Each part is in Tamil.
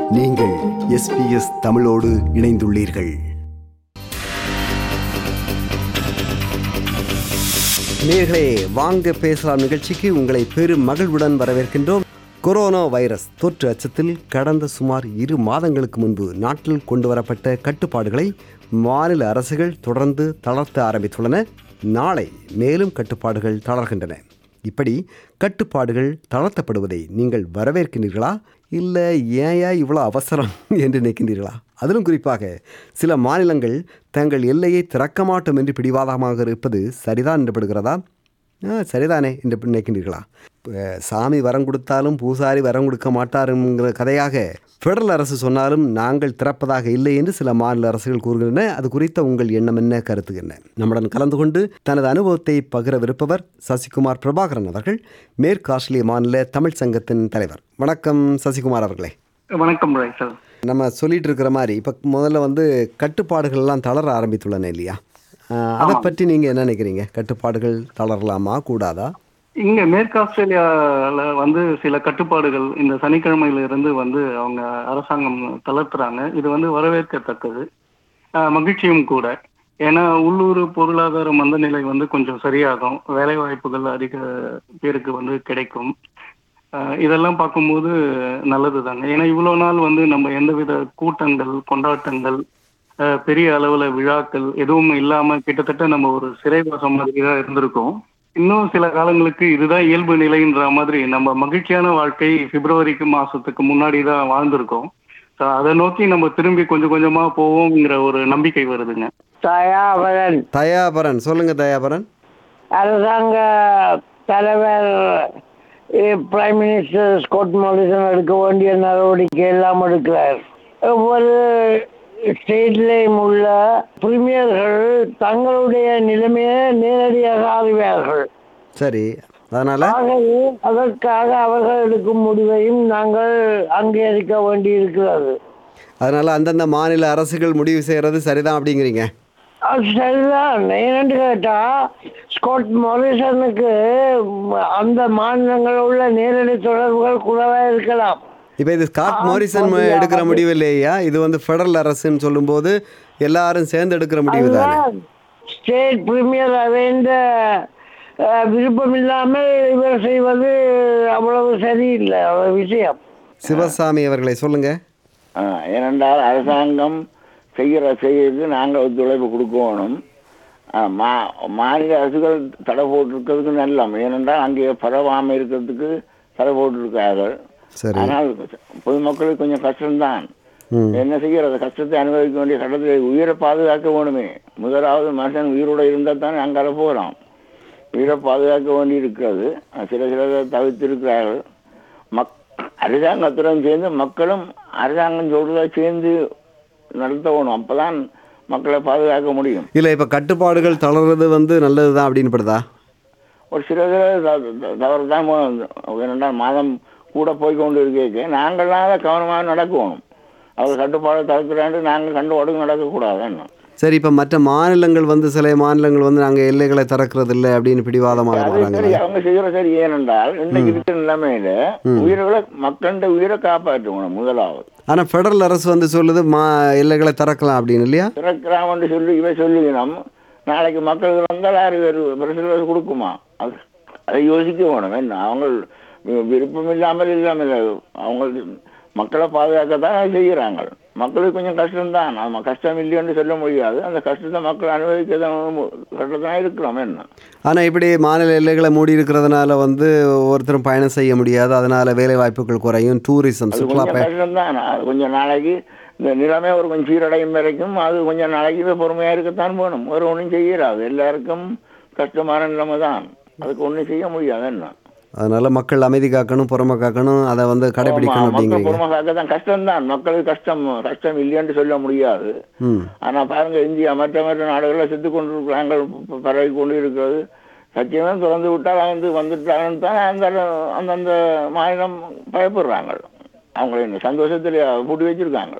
நீங்கள் எஸ்பிஎஸ் தமிழோடு இணைந்துள்ளீர்கள் நேர்களே வாங்க பேசலாம் நிகழ்ச்சிக்கு உங்களை பெரும் மகிழ்வுடன் வரவேற்கின்றோம் கொரோனா வைரஸ் தொற்று அச்சத்தில் கடந்த சுமார் இரு மாதங்களுக்கு முன்பு நாட்டில் கொண்டு வரப்பட்ட கட்டுப்பாடுகளை மாநில அரசுகள் தொடர்ந்து தளர்த்த ஆரம்பித்துள்ளன நாளை மேலும் கட்டுப்பாடுகள் தளர்கின்றன இப்படி கட்டுப்பாடுகள் தளர்த்தப்படுவதை நீங்கள் வரவேற்கின்றீர்களா இல்லை ஏயா இவ்வளோ அவசரம் என்று நினைக்கின்றீர்களா அதிலும் குறிப்பாக சில மாநிலங்கள் தங்கள் எல்லையை திறக்க மாட்டோம் என்று பிடிவாதமாக இருப்பது சரிதான் என்றுபடுகிறதா ஆ சரிதானே என்று நினைக்கின்றீர்களா இப்ப சாமி வரம் கொடுத்தாலும் பூசாரி வரம் கொடுக்க மாட்டாருங்கிற கதையாக ஃபெடரல் அரசு சொன்னாலும் நாங்கள் திறப்பதாக இல்லை என்று சில மாநில அரசுகள் கூறுகின்றன அது குறித்த உங்கள் எண்ணம் என்ன கருத்து என்ன நம்முடன் கலந்து கொண்டு தனது அனுபவத்தை பகிரவிருப்பவர் சசிகுமார் பிரபாகரன் அவர்கள் மேற்கு ஆஸ்திரேலிய மாநில தமிழ் சங்கத்தின் தலைவர் வணக்கம் சசிகுமார் அவர்களே வணக்கம் ராய் சார் நம்ம சொல்லிட்டு இருக்கிற மாதிரி இப்போ முதல்ல வந்து கட்டுப்பாடுகள் எல்லாம் தளர ஆரம்பித்துள்ளன இல்லையா ஆஹ், அதை பற்றி நீங்கள் என்ன நினைக்கிறீங்க கட்டுப்பாடுகள் தளரலாமா கூடாதா இங்க மேற்கு ஆஸ்திரேலியால வந்து சில கட்டுப்பாடுகள் இந்த சனிக்கிழமையில இருந்து வந்து அவங்க அரசாங்கம் தளர்த்துறாங்க இது வந்து வரவேற்கத்தக்கது ஆஹ், மகிழ்ச்சியும் கூட ஏன்னா உள்ளூர் பொருளாதார மந்தநிலை வந்து கொஞ்சம் சரியாகும் வேலை வாய்ப்புகள் அதிக பேருக்கு வந்து கிடைக்கும் ஆஹ், இதெல்லாம் பார்க்கும்போது நல்லது தாங்க ஏன்னா இவ்வளவு நாள் வந்து நம்ம எந்தவித கூட்டங்கள் கொண்டாட்டங்கள் ஆஹ், பெரிய அளவுல விழாக்கள் எதுவும் இல்லாம கிட்டத்தட்ட நம்ம ஒரு சிறைவாசம் மாதிரி தான் இருந்திருக்கோம் இன்னும் சில காலங்களுக்கு இதுதான் இயல்பு நிலைன்ற மாதிரி நம்ம மகிழ்ச்சியான வாழ்க்கை பிப்ரவரிக்கு மாசத்துக்கு முன்னாடி தான் வாழ்ந்திருக்கோம் So, அதை நோக்கி நம்ம திரும்பி கொஞ்சம் கொஞ்சமா போவோம்ங்கிற ஒரு நம்பிக்கை வருதுங்க தயாபரன் தயாபரன் சொல்லுங்க தயாபரன் அரசாங்க தலைவர் பிரைம் மினிஸ்டர் ஸ்காட் மாரிசன் எடுக்க வேண்டிய நடவடிக்கை எல்லாம் எடுக்கிறார் ஒவ்வொரு ஸ்டேட்லேயும் உள்ள பிரிமியர்கள் தங்களுடைய நிலைமையை நேரடியாக அறிவார்கள் சரி அதனால ஆகவே அதற்காக அவர்கள் எடுக்கும் முடிவையும் நாங்கள் அங்கீகரிக்க வேண்டியிருக்கிறது அதனால அந்தந்த மாநில அரசுகள் முடிவு செய்யறது சரிதான் அப்படிங்கிறீங்க அது சரிதான் ஏன்னு கேட்டா ஸ்காட் மாரிசனுக்கு ம், அந்த மாநிலங்களில் உள்ள நேரடி தொடர்புகள் குறைவா இருக்கலாம் இப்போ இது ஸ்காட் மோரிசன் ம- எடுக்கிற முடிவு இல்லையா இது வந்து ஃபெடரல் அரசுன்னு சொல்லும்போது எல்லாரும் சேர்ந்து எடுக்கிற முடிவு தானே ஸ்டேட் பிரீமியர் வேண்ட விருப்பம் இல்லாமல் இவர் செய்வது அவ்வளவு சரியில்லை அவ்வளவு விஷயம் சிவசாமி அவர்களை சொல்லுங்க ஆ, ஏனென்றால் அரசாங்கம் செய்கிற செய்யறதுக்கு நாங்கள் ஒத்துழைப்பு கொடுக்கணும் ஆ, மா மாநில அரசுகள் தடை போட்டிருக்கிறதுக்கு நல்லம் ஏனென்றால் அங்கே பரவாமல் இருக்கிறதுக்கு தடை போட்டிருக்கார்கள் சரி ஆனால் பொதுமக்களுக்கு கொஞ்சம் கஷ்டம்தான் ம் என்ன செய்யறது கஷ்டத்தை அனுபவிக்க வேண்டிய கட்டத்தில் உயிரை பாதுகாக்க வேணுமே முதலாவது மனுஷன் உயிரோட இருந்தால் தானே அங்கே போகலாம் உயிரை பாதுகாக்க வேண்டி இருக்கிறது சில சிலர் தவிர்த்திருக்கிறார்கள் மக் அரசாங்கத்துடன் சேர்ந்து மக்களும் அரசாங்கம் சொல்றதை சேர்ந்து நடத்தணும் அப்பதான் மக்களை பாதுகாக்க முடியும் இல்லை இப்போ கட்டுப்பாடுகள் தளர்றது வந்து நல்லது தான் அப்படின்னு படுதா ஒரு சில தவறு தான் ஏனென்றால் மாதம் கூட போய் கொண்டு இருக்கே நாங்கள்லாம் அதை கவனமாக நடக்கணும் அவர் கட்டுப்பாடு தடுக்கிறாண்டு நாங்கள் கண்டு ஒடுங்க நடக்கக்கூடாது என்ன சரி இப்போ மற்ற மாநிலங்கள் வந்து சில மாநிலங்கள் வந்து நாங்கள் எல்லைகளை திறக்கிறது இல்லை அப்படின்னு பிடிவாதமாக அது இருக்கிறாங்க சரி அவங்க செய்யற சரி ஏனென்றால் இன்னைக்கு இருக்கிற நிலைமையில உயிர்களை மக்கள்கிட்ட உயிரை காப்பாற்றணும் முதலாவது ஆனால் ஃபெடரல் அரசு வந்து சொல்லுது மா எல்லைகளை திறக்கலாம் அப்படின்னு இல்லையா திறக்கிறாமன்னு சொல்லி இவை சொல்லுகிறோம் நாளைக்கு மக்களுக்கு வந்தால் யாரு ஒரு பிரசிடன்ட் கொடுக்குமா அது அதை யோசிக்க வேணும் என்ன அவங்க வி- விருப்பம் இல்லாமல் இல்லாமல் அவங்க மக்களை பாதுகாக்கத்தான் அதை செய்கிறாங்க மக்களுக்கு கொஞ்சம் கஷ்டம்தான் நம்ம கஷ்டம் இல்லைன்னு சொல்ல முடியாது அந்த கஷ்டத்தை மக்கள் அனுபவிக்க கஷ்டத்தான் இருக்கிறோம் என்ன ஆனால் இப்படி மாநில எல்லைகளை மூடி இருக்கிறதுனால வந்து ஒருத்தரும் பயணம் செய்ய முடியாது அதனால வேலை வாய்ப்புகள் குறையும் டூரிசம் அது சுற்றுலா கொஞ்சம் பய கஷ்டம்தான் அது கொஞ்சம் நாளைக்கு இந்த நிலைமை ஒரு கொஞ்சம் சீரடையும் வரைக்கும் அது கொஞ்சம் நாளைக்கு பொறுமையா இருக்கத்தான் வேணும் ஒரு ஒன்றும் செய்யறாது எல்லாருக்கும் கஷ்டமான நிலைமை தான் அதுக்கு ஒன்றும் செய்ய முடியாது என்ன அதனால மக்கள் அமைதி காக்கணும் பொறுமை காக்கணும் அதை வந்து கடைபிடிக்கணும் ஆமா, மக்கள் அப்படிங்கிறீங்க பொறுமை காக்கத்தான் கஷ்டம்தான் மக்களுக்கு கஷ்டம் கஷ்டம் இல்லைன்னு சொல்ல முடியாது ம் ஆனா பாருங்க இந்தியா மற்ற மற்ற நாடுகளில் செத்து கொண்டு இருக்கிறாங்க ப- பரவி கொண்டு இருக்கிறது சத்தியமே திறந்து விட்டால் வந்து வந்துட்டாங்கன்னு தான் அந்த அந்தந்த மாநிலம் பயப்படுறாங்க அவங்களை இந்த சந்தோஷத்தில் பூட்டி வச்சிருக்காங்க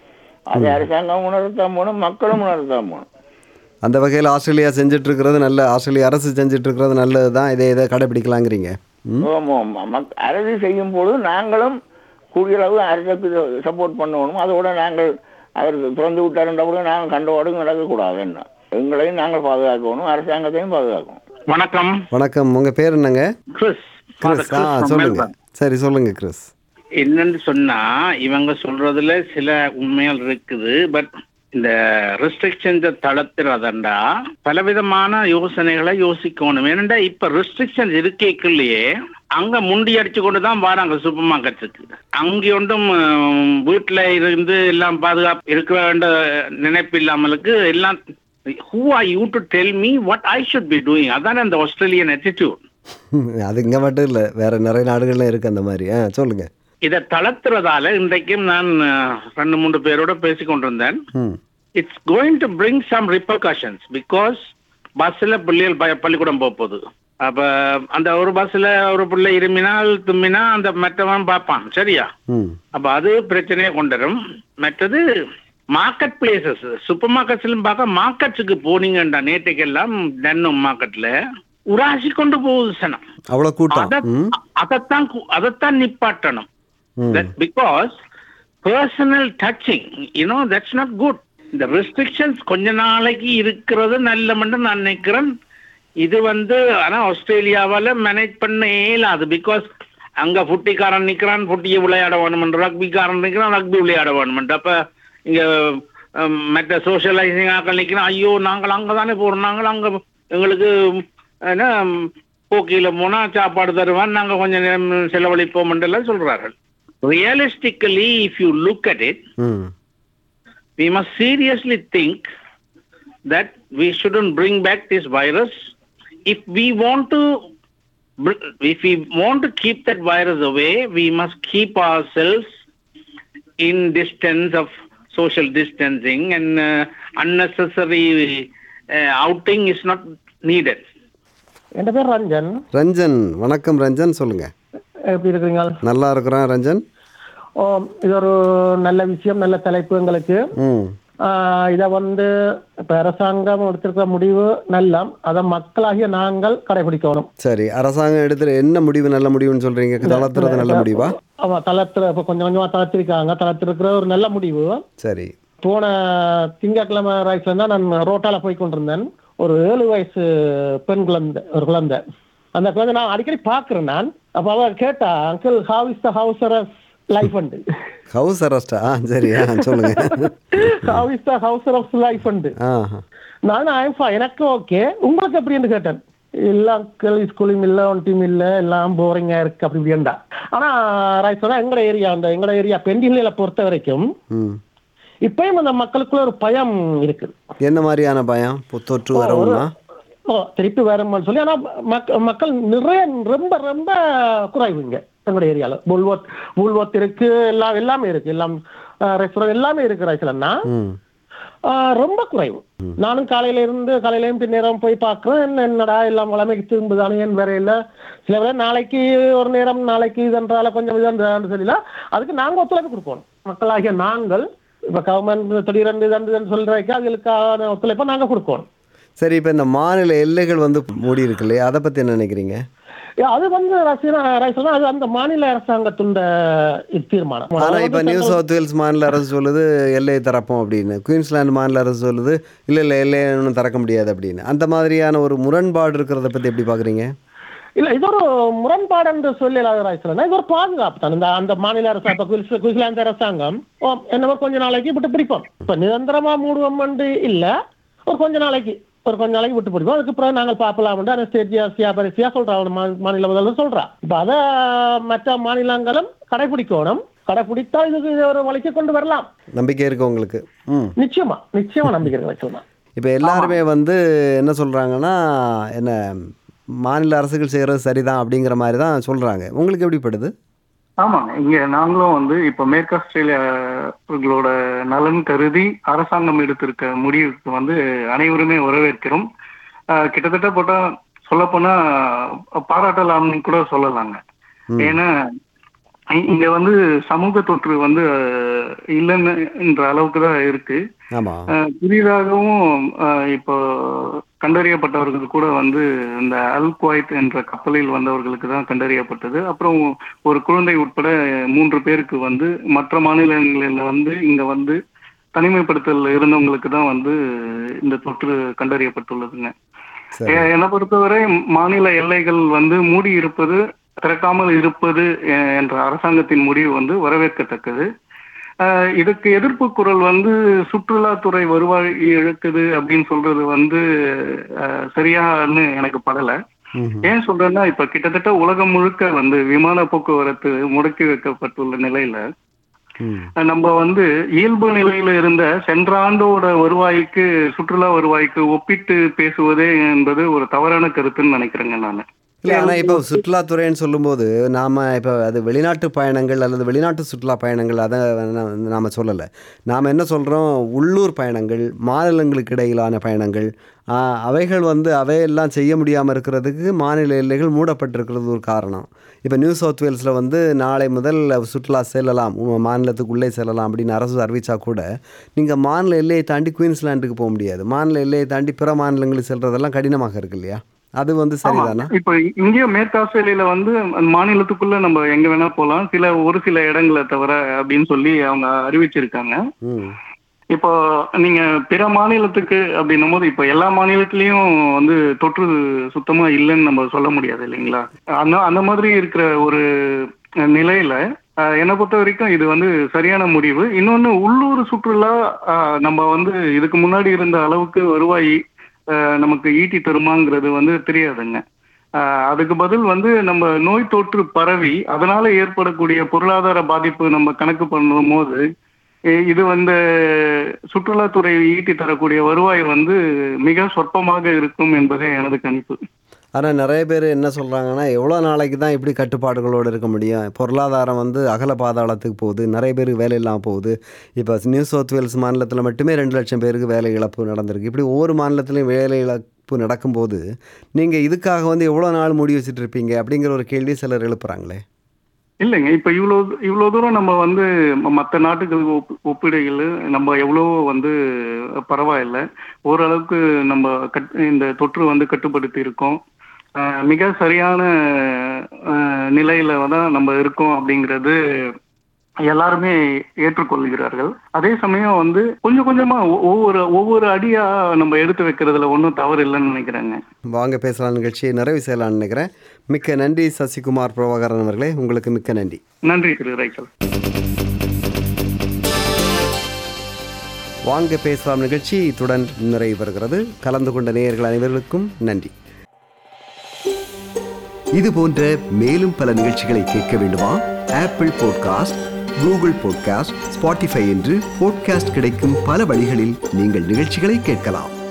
அதை அரசாங்கம் உணர்த்தான் போகணும் மக்களும் உணர்த்தான் போகணும் அந்த வகையில் ஆஸ்திரேலியா செஞ்சுட்டு இருக்கிறது நல்ல ஆஸ்திரேலியா அரசு செஞ்சுட்டு இருக்கிறது நல்லது தான் இதை இதை கடைபிடிக்கலாங்கிறீங்க ம் ஆமா, ஆமா. மக்- அரசு செய்யும் பொழுது நாங்களும் கூடிய அளவு அரசுக்கு சப்போர்ட் பண்ணணும் அதோட நாங்கள் அவர் திறந்து விட்டாருன்ற கூட நாங்கள் கண்டோடு நடக்கக்கூடாது என்ன எங்களையும் நாங்கள் பாதுகாக்கணும் அரசாங்கத்தையும் பாதுகாக்கணும் வணக்கம் வணக்கம் உங்க பேர் என்னங்க கிறிஸ் கிறிஸ் ஆ சொல்லுங்க சரி சொல்லுங்க கிறிஸ் என்னன்னு சொன்னா இவங்க சொல்றதுல சில உண்மைகள் இருக்குது பட் இந்த ரெஸ்ட்ரிக்ஷன்ஸை தளர்த்துறதண்டா பலவிதமான யோசனைகளை யோசிக்கணும் ஏனண்டா இப்ப ரெஸ்ட்ரிக்ஷன் இருக்கேக்குள்ளேயே அங்க முண்டி அடிச்சு கொண்டு தான் வராங்க சூப்பர் மார்க்கெட்டுக்கு அங்கே ஒன்றும் உம், வீட்டுல இருந்து எல்லாம் பாதுகாப்பு இருக்க வேண்ட நினைப்பு இல்லாமலுக்கு எல்லாம் who are you to tell me what I should be doing அதானே அந்த ஆஸ்திரேலியன் attitude அது இங்க மட்டும் இல்ல வேற நிறைய நாடுகள்ல இருக்கு அந்த மாதிரி ஆ சொல்லுங்க இதை தளர்த்துறதால இன்றைக்கும் நான் அஹ், ரெண்டு மூன்று பேரோட பேசிக் கொண்டிருந்தேன் hmm it's going to bring some repercussions because பஸ்ல பிள்ளைகள் பய பள்ளிக்கூடம் போக போகுது அப்ப அந்த ஒரு பஸ்ல ஒரு பிள்ளை இருமினால் தும்மினா அந்த மற்றவன் பார்ப்பான் சரியா ம் அப்ப அது பிரச்சனையை கொண்டுரும் மற்றது மார்க்கெட் பிளேசஸ் சூப்பர் மார்க்கெட்ஸ்லும் பார்க்க மார்க்கெட்ஸுக்கு போனீங்கண்டா நேற்றுக்கெல்லாம் டன்னும் மார்க்கெட்ல உராசி கொண்டு போகுது சனம் அவ்வளவு கூட்டம் அத- ம் அதைத்தான் கு- அதைத்தான் நிப்பாட்டணும் ம் that because personal touching you know that's not good இந்த ரெஸ்ட்ரிக்ஷன்ஸ் கொஞ்ச நாளைக்கு இருக்கிறது நல்லமென்று நான் நினைக்கிறேன் இது வந்து ஆனா ஆஸ்திரேலியாவால மேனேஜ் பண்ண இயலாது பிகாஸ் அங்க ஃபுட்டிக்காரன் நிக்கிறான் ஃபுட்டியை விளையாட வேணுமென்று ரக்பிக்காரன் நிக்கிறான் ரக்பி விளையாட வேணுமென்று அப்ப இங்க ஹம், மற்ற சோஷியலைசிங் ஆக்கள் நிக்கிறான் ஐயோ நாங்கள் அங்க தானே போறோம் நாங்கள் அங்க எங்களுக்கு என்ன போக்கியில போனா சாப்பாடு தருவான் நாங்க கொஞ்சம் நேரம் செலவழிப்போம் எல்லாம் சொல்றார்கள் realistically if you look at it ம் we must seriously think that we shouldn't bring back this virus if we want to br- if we want to keep that virus away we must keep ourselves in distance of social distancing and uh, unnecessary uh, outing is not needed என் பேர் ரஞ்சன் ரஞ்சன் வணக்கம் ரஞ்சன் சொல்லுங்க எப்படி இருக்கிறீங்க நல்லா இருக்கிறேன் ரஞ்சன் ஓ இது ஒரு நல்ல விஷயம் நல்ல தலைப்பு எங்களுக்கு ம் ஆஹ் இதை வந்து இப்ப அரசாங்கம் எடுத்திருக்கிற முடிவு நல்ல அதை மக்களாகிய நாங்கள் கடைபிடிக்கணும் சரி அரசாங்கம் எடுத்துற என்ன முடிவு நல்ல முடிவுன்னு சொல்றீங்க தளர்த்துறது நல்ல முடிவா ஆமா தளர்த்துற இப்ப கொஞ்சம் கொஞ்சமா தளர்த்திருக்காங்க தளர்த்திருக்கிற ஒரு நல்ல முடிவு சரி போன திங்கட்கிழமை ரைஸ்ல தான் நான் ரோட்டால போய் கொண்டிருந்தேன் ஒரு ஏழு வயசு பெண் குழந்தை ஒரு குழந்தை அந்த குழந்தை நான் அடிக்கடி பாக்குறேன் நான் அப்ப அவ கேட்டா uncle how is the house life உண்டு ஹவுஸ் அரெஸ்டா ஆ சரி ஆ சொல்லுங்க how is the house of life உண்டு ஆ நான் ஐம் எனக்கு ஓகே உங்களுக்கு எப்படின்னு கேட்டேன் இல்ல அங்கிள் ஸ்கூலும் இல்ல ஒன் டீம் இல்ல எல்லாம் போரிங்கா இருக்கு அப்படி இப்படின்டா ஆனா ரைட் சொன்னா எங்கட ஏரியா அந்த எங்கட ஏரியா பெண்டிகளை பொறுத்த வரைக்கும் ம் இப்பயும் அந்த மக்களுக்குள்ள ஒரு பயம் இருக்குது என்ன மாதிரியான பயம் பொ- தொற்று வரவும்னா ஓ திருப்பி வரும்னு சொல்லி ஆனா மக்க- மக்கள் நிறைய ரொம்ப ரொம்ப குறைவுங்க எங்களோட ஏரியால புல்வத் புல்வத் இருக்கு எல்லாம் எல்லாமே இருக்கு எல்லாம் ரெஸ்டாரண்ட் எல்லாமே இருக்கு ரைஸ்லன்னா ம் ரொம்ப குறைவு நானும் காலையில இருந்து காலையிலயும் பின்னேரம் போய் பார்க்கிறேன் என்ன- என்னடா எல்லாம் வளமைக்கு திரும்புதானே என் வரையில சில வேளை நாளைக்கு ஒரு நேரம் நாளைக்கு இதன்றால கொஞ்சம் இதன்றான்னு சொல்லல அதுக்கு நாங்க ஒத்துழைப்பு கொடுக்கணும் மக்களாகிய நாங்கள் இப்ப கவர்மெண்ட் திடீரென்று இதன்று சொல்றதுக்கு அதுக்கான ஒத்துழைப்பை நாங்க கொடுக்கணும் சரி இப்போ இந்த மாநில எல்லைகள் வந்து மூடி இருக்கு இல்லையா அதை பற்றி என்ன நினைக்கிறீங்க ஏ, அது வந்து ரசீனா ரைஸ்னா அது அந்த மாநில அரசாங்கத்துண்ட தீர்மானம் ஆனால் இப்போ நியூ சவுத் வேல்ஸ் மாநில அரசு சொல்லுது எல்லையை திறப்போம் அப்படின்னு குயின்ஸ்லாந்து மாநில அரசு சொல்லுது இல்லை இல்லை எல்லையை இன்னும் திறக்க முடியாது அப்படின்னு அந்த மாதிரியான ஒரு முரண்பாடு இருக்கிறத பற்றி எப்படி பார்க்குறீங்க இல்ல இது ஒரு முரண்பாடு என்று சொல்லலாத ராய்ச்சலா இது ஒரு பாதுகாப்பு தான் இந்த அந்த மாநில அரசு இப்ப குயின்ஸ்- குயின்ஸ்லாந்து அரசாங்கம் ஓ, என்னவோ கொஞ்ச நாளைக்கு விட்டு பிடிப்போம் இப்ப நிரந்தரமா மூடுவோம் இல்ல ஒரு கொஞ்ச நாளைக்கு ஒரு கொஞ்ச நாளைக்கு விட்டு பிடிப்போம் அதுக்கு பிறகு நாங்கள் பார்க்கலாம் அனஸ்தேசியா சியாபரிசியா சொல்றாங்க மா- மாநில முதல்வர் சொல்றா இப்ப அத மற்ற மாநிலங்களும் கடைபிடிக்கணும் கடைபிடித்தா இதுக்கு இது ஒரு வழிக்கு கொண்டு வரலாம் நம்பிக்கை இருக்கு உங்களுக்கு ம் நிச்சயமா நிச்சயமா நம்பிக்கை வச்சிடலாம் இப்போ எல்லாருமே வந்து என்ன சொல்கிறாங்கன்னா என்ன மாநில அரசுகள் செய்கிறது சரிதான் அப்படிங்கிற மாதிரி தான் சொல்கிறாங்க உங்களுக்கு எப்படிப்படுது ஆமாங்க இங்க நாங்களும் வந்து இப்ப மேற்கு ஆஸ்திரேலியார்களோட நலன் கருதி அரசாங்கம் எடுத்திருக்க முடிவுக்கு வந்து அனைவருமே வரவேற்கிறோம் ஆஹ் கிட்டத்தட்ட போட்டா சொல்ல போனா பாராட்டலாம்னு கூட சொல்லலாங்க ஏன்னா இ- இங்க வந்து சமூக தொற்று வந்து ஆஹ், இல்லைன்னு என்ற அளவுக்கு தான் இருக்கு ஆமாம் ஆஹ் புதிதாகவும் ஆஹ் இப்போ கண்டறியப்பட்டவர்கள் கூட வந்து இந்த அல் குவைத் என்ற கப்பலில் வந்தவர்களுக்கு தான் கண்டறியப்பட்டது அப்புறம் ஒரு குழந்தை உட்பட மூன்று பேருக்கு வந்து மற்ற மாநிலங்களில் வந்து இங்க வந்து தனிமைப்படுத்தல் இருந்தவங்களுக்கு தான் வந்து இந்த தொற்று கண்டறியப்பட்டுள்ளதுங்க சரி எ- என்னை பொறுத்தவரை மாநில எல்லைகள் வந்து மூடி இருப்பது திறக்காமல் இருப்பது எ- என்ற அரசாங்கத்தின் முடிவு வந்து வரவேற்கத்தக்கது அஹ், இதுக்கு எதிர்ப்பு குரல் வந்து சுற்றுலாத்துறை வருவாய் இழக்குது அப்படின்னு சொல்றது வந்து அஹ், சரியான்னு எனக்கு படல ம்ஹும். ஏன் சொல்றேன்னா இப்ப கிட்டத்தட்ட உலகம் முழுக்க வந்து விமான போக்குவரத்து முடக்கி வைக்கப்பட்டுள்ள நிலையில ம். நம்ம வந்து இயல்பு நிலையில இருந்த சென்ற ஆண்டோட வருவாய்க்கு சுற்றுலா வருவாய்க்கு ஒப்பிட்டு பேசுவதே என்பது ஒரு தவறான கருத்துன்னு நினைக்கிறேங்க நான் இல்லை ஆனால் இப்போ சுற்றுலாத்துறைன்னு சொல்லும்போது நாம் இப்போ அது வெளிநாட்டு பயணங்கள் அல்லது வெளிநாட்டு சுற்றுலா பயணங்கள் அதை நாம் சொல்லலை நாம் என்ன சொல்கிறோம் உள்ளூர் பயணங்கள் மாநிலங்களுக்கு இடையிலான பயணங்கள் ஆ, அவைகள் வந்து அவையெல்லாம் செய்ய முடியாமல் இருக்கிறதுக்கு மாநில எல்லைகள் மூடப்பட்டிருக்கிறது ஒரு காரணம் இப்போ நியூ சவுத் வேல்ஸில் வந்து நாளை முதல் சுற்றுலா செல்லலாம் உங்க மாநிலத்துக்குள்ளே செல்லலாம் அப்படின்னு அரசு அறிவிச்சா கூட நீங்கள் மாநில எல்லையை தாண்டி குயின்ஸ்லாண்டுக்கு போக முடியாது மாநில எல்லையை தாண்டி பிற மாநிலங்களுக்கு செல்றதெல்லாம் கடினமாக இருக்கு இல்லையா அது வந்து சரிதானா இப்ப இங்கே மேற்கு ஆஸ்திரேலியால வந்து அந்த மாநிலத்துக்குள்ள நம்ம எங்க வேணா போலாம் சில ஒரு சில இடங்களை தவிர அப்படின்னு சொல்லி அவங்க அறிவிச்சிருக்காங்க ம் இப்போ நீங்க பிற மாநிலத்துக்கு அப்படின்னும் போது இப்போ எல்லா மாநிலத்திலயும் வந்து தொற்று சுத்தமா இல்லைன்னு நம்ம சொல்ல முடியாது இல்லைங்களா அந்த அந்த மாதிரி இருக்கிற ஒரு நிலையில அஹ், என்னை பொறுத்த வரைக்கும் இது வந்து சரியான முடிவு இன்னொன்னு உள்ளூர் சுற்றுலா அஹ், நம்ம வந்து இதுக்கு முன்னாடி இருந்த அளவுக்கு வருவாய் அஹ், நமக்கு ஈட்டி தருமாங்கிறது வந்து தெரியாதுங்க அஹ், அதுக்கு பதில் வந்து நம்ம நோய் தொற்று பரவி அதனால ஏற்படக்கூடிய பொருளாதார பாதிப்பு நம்ம கணக்கு பண்ணும் போது இ- இது வந்து சுற்றுலாத்துறை ஈட்டி தரக்கூடிய வருவாய் வந்து மிக சொற்பமாக இருக்கும் என்பதே எனது கணிப்பு ஆனால் நிறைய பேர் என்ன சொல்கிறாங்கன்னா எவ்வளோ நாளைக்கு தான் இப்படி கட்டுப்பாடுகளோடு இருக்க முடியும் பொருளாதாரம் வந்து அகல பாதாளத்துக்கு போகுது நிறைய பேருக்கு வேலை இல்லாமல் போகுது இப்போ நியூ சவுத் வேல்ஸ் மாநிலத்தில் மட்டுமே ரெண்டு லட்சம் பேருக்கு வேலை இழப்பு நடந்திருக்கு இப்படி ஒவ்வொரு மாநிலத்திலையும் வேலை இழப்பு நடக்கும்போது நீங்கள் இதுக்காக வந்து எவ்வளோ நாள் மூடி வச்சுட்டு இருப்பீங்க அப்படிங்கிற ஒரு கேள்வி சிலர் எழுப்புறாங்களே இல்லைங்க இப்ப இவ்வளவு இவ்வளவு தூரம் நம்ம வந்து மற்ற நாட்டுகளுக்கு ஒப் ஒப்பிடையில் நம்ம எவ்வளவோ வந்து பரவாயில்ல ஓரளவுக்கு நம்ம கட் இந்த தொற்று வந்து கட்டுப்படுத்தி இருக்கோம் அஹ் மிக சரியான அஹ், நிலையில தான் நம்ம இருக்கோம் அப்படிங்கிறது எல்லாருமே ஏற்றுக்கொள்கிறார்கள் அதே சமயம் வந்து கொஞ்சம் கொஞ்சமா ஒ- ஒவ்வொரு ஒவ்வொரு அடியா நம்ம எடுத்து வைக்கிறதுல ஒன்றும் தவறு இல்லைன்னு நினைக்கிறேங்க வாங்க பேசலாம் நிகழ்ச்சியை நிறைவு செய்யலாம்னு நினைக்கிறேன் மிக்க நன்றி சசிகுமார் பிரபாகரன் அவர்களே உங்களுக்கு மிக்க நன்றி நன்றி திரு ரைக்கல் வாங்க பேசலாம் நிகழ்ச்சி இத்துடன் நிறைவு பெறுகிறது கலந்து கொண்ட நேயர்கள் அனைவர்களுக்கும் நன்றி இது போன்ற மேலும் பல நிகழ்ச்சிகளை கேட்க வேண்டுமா Apple podcast Google podcast Spotify என்று பாட்காஸ்ட் கிடைக்கும் பல வழிகளில் நீங்கள் நிகழ்ச்சிகளை கேட்கலாம்